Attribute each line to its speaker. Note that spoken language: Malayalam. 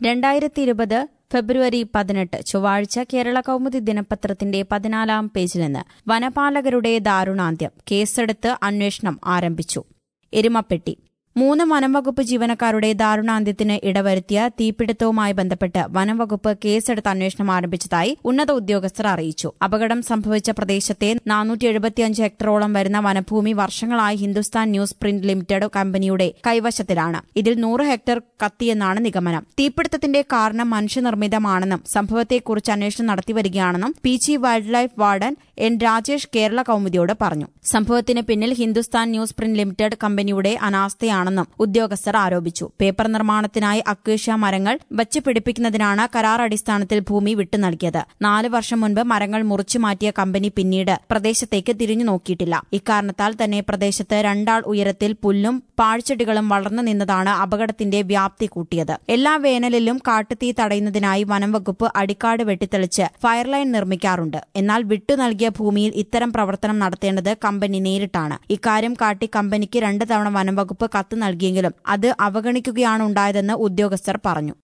Speaker 1: രണ്ടായിരത്തി ഇരുപത് ഫെബ്രുവരി പതിനെട്ട് ചൊവ്വാഴ്ച കേരള കൗമുദി ദിനപത്രത്തിന്റെ പതിനാലാം പേജിൽ നിന്ന് വനപാലകരുടെ ദാരുണാന്ത്യം കേസെടുത്ത് അന്വേഷണം ആരംഭിച്ചു എരുമപ്പെട്ടി മൂന്ന് വനംവകുപ്പ് ജീവനക്കാരുടെ ദാരുണാന്ത്യത്തിന് ഇടവരുത്തിയ തീപിടുത്തവുമായി ബന്ധപ്പെട്ട് വനംവകുപ്പ് കേസെടുത്ത് അന്വേഷണം ആരംഭിച്ചതായി ഉന്നത ഉദ്യോഗസ്ഥർ അറിയിച്ചു അപകടം സംഭവിച്ച പ്രദേശത്തെ നാനൂറ്റി എഴുപത്തിയഞ്ച് ഹെക്ടറോളം വരുന്ന വനഭൂമി വർഷങ്ങളായി ഹിന്ദുസ്ഥാൻ ന്യൂസ് പ്രിന്റ് ലിമിറ്റഡ് കമ്പനിയുടെ കൈവശത്തിലാണ് ഇതിൽ നൂറ് ഹെക്ടർ കത്തിയെന്നാണ് നിഗമനം തീപിടുത്തത്തിന്റെ കാരണം മനുഷ്യനിർമ്മിതമാണെന്നും സംഭവത്തെക്കുറിച്ച് അന്വേഷണം നടത്തിവരികയാണെന്നും P G wildlife warden N Rajesh Kerala Kaumudi പറഞ്ഞു സംഭവത്തിന് പിന്നിൽ ഹിന്ദുസ്ഥാൻ ന്യൂസ് പ്രിന്റ് ലിമിറ്റഡ് കമ്പനിയുടെ അനാസ്ഥയാണെന്നും ഉദ്യോഗസ്ഥർ ആരോപിച്ചു പേപ്പർ നിർമ്മാണത്തിനായി അക്വേഷ്യ മരങ്ങൾ വച്ച് പിടിപ്പിക്കുന്നതിനാണ് കരാർ അടിസ്ഥാനത്തിൽ ഭൂമി വിട്ടു നൽകിയത് നാല് വർഷം മുൻപ് മരങ്ങൾ മുറിച്ചു മാറ്റിയ കമ്പനി പിന്നീട് പ്രദേശത്തേക്ക് തിരിഞ്ഞു നോക്കിയിട്ടില്ല ഇക്കാരണത്താൽ തന്നെ പ്രദേശത്ത് രണ്ടാൾ ഉയരത്തിൽ പുല്ലും പാഴ്ചെടികളും വളർന്നു നിന്നതാണ് അപകടത്തിന്റെ വ്യാപ്തി കൂട്ടിയത് എല്ലാ വേനലിലും കാട്ടുതീ തടയുന്നതിനായി വനംവകുപ്പ് അടിക്കാട് വെട്ടിത്തെളിച്ച് ഫയർലൈൻ നിർമ്മിക്കാറുണ്ട് എന്നാൽ വിട്ടു നൽകിയ ഭൂമിയിൽ ഇത്തരം പ്രവർത്തനം നടത്തേണ്ടത് കമ്പനി നേരിട്ടാണ് ഇക്കാര്യം കാട്ടി കമ്പനിക്ക് രണ്ട് തവണ വനംവകുപ്പ് കത്ത് നൽകിയെങ്കിലും അത് അവഗണിക്കുകയാണ് ഉണ്ടായതെന്ന് ഉദ്യോഗസ്ഥർ പറഞ്ഞു